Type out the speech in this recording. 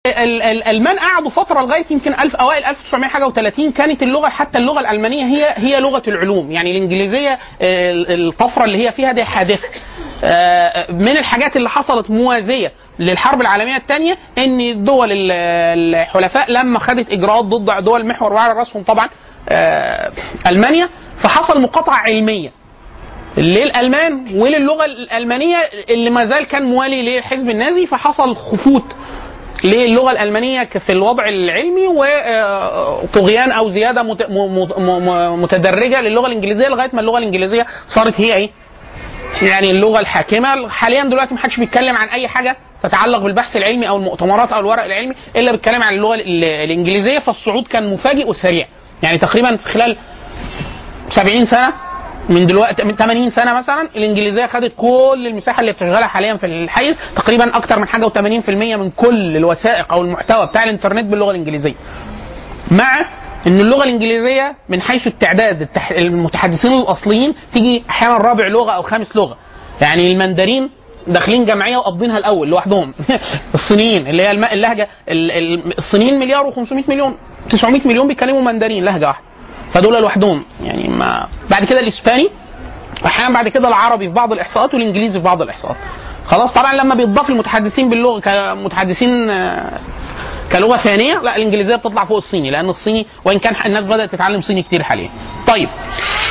الالمان قعدوا فتره لغايه يمكن 1000 اوائل 1900 حاجه و30 كانت اللغه حتى اللغه الالمانيه هي هي لغه العلوم يعني الانجليزيه آه، الطفره اللي هي فيها دي حادثه آه، من الحاجات اللي حصلت موازيه للحرب العالميه الثانيه ان دول ال- الحلفاء لما خدت اجراءات ضد دول المحور وعلى راسهم طبعا آه، المانيا فحصل مقاطعه علميه للالمان وللغه الالمانيه اللي ما زال كان موالي للحزب النازي فحصل خفوت للغه الالمانيه ك- في الوضع العلمي وطغيان او زياده مت- م- م- م- متدرجه للغه الانجليزيه لغايه ما اللغه الانجليزيه صارت هي ايه؟ يعني اللغه الحاكمه حاليا دلوقتي ما حدش بيتكلم عن اي حاجه تتعلق بالبحث العلمي او المؤتمرات او الورق العلمي الا بيتكلم عن اللغه ال- الانجليزيه فالصعود كان مفاجئ وسريع يعني تقريبا في خلال 70 سنه من دلوقتي من 80 سنه مثلا الانجليزيه خدت كل المساحه اللي بتشغلها حاليا في الحيز تقريبا اكتر من حاجه و80% من كل الوثائق او المحتوى بتاع الانترنت باللغه الانجليزيه مع ان اللغه الانجليزيه من حيث التعداد التح... المتحدثين الاصليين تيجي احيانا رابع لغه او خامس لغه يعني المندرين داخلين جمعيه وقابضينها الاول لوحدهم الصينيين اللي هي الم- اللهجه ال- ال- الصينيين مليار و500 مليون 900 مليون بيتكلموا مندرين لهجه واحده فدول لوحدهم يعني ما بعد كده الاسباني احيانا بعد كده العربي في بعض الاحصاءات والانجليزي في بعض الاحصاءات خلاص طبعا لما بيتضاف المتحدثين باللغه كمتحدثين آه، كلغه ثانيه لا الانجليزيه بتطلع فوق الصيني لان الصيني وان كان الناس بدات تتعلم صيني كتير حاليا طيب